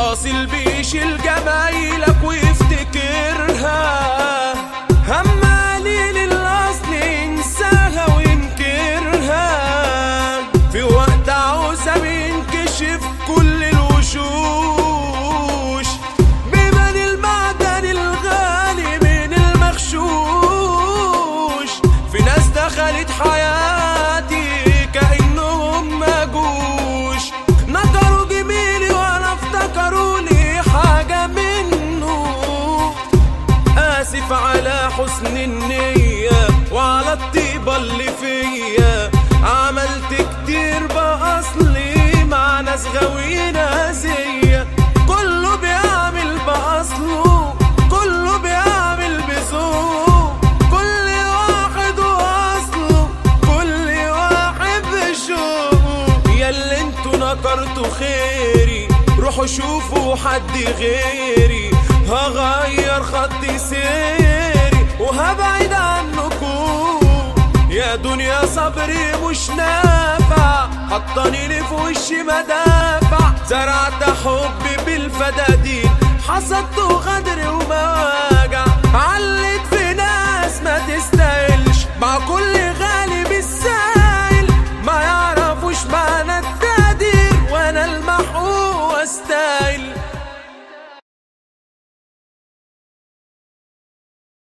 اصيل بيشيل جمايلك ويفتكرها هم قليل الاصل ينساها وينكرها في وقت عاوزة بينكشف كل الوشوش بمن المعدن الغالي من المغشوش في ناس دخلت حياتي كأنهم مجوش نكروا جميلي وانا افتكروا لي حاجة منه آسف على حسن النية وعلى الطيبة اللي فيا عملت كتير بأصلي مع ناس غاويين زيا كله بيعمل بأصله كله بيعمل بذوق كل واحد وأصله كل واحد بشوقه ياللي انتوا نكرتوا خيري روحوا شوفوا حد غيري هغير خط سيري وهبعد عنكم يا دنيا صبري مش نافع حطاني لي في وشي مدافع زرعت حبي بالفدادين حصدت غدر ومواد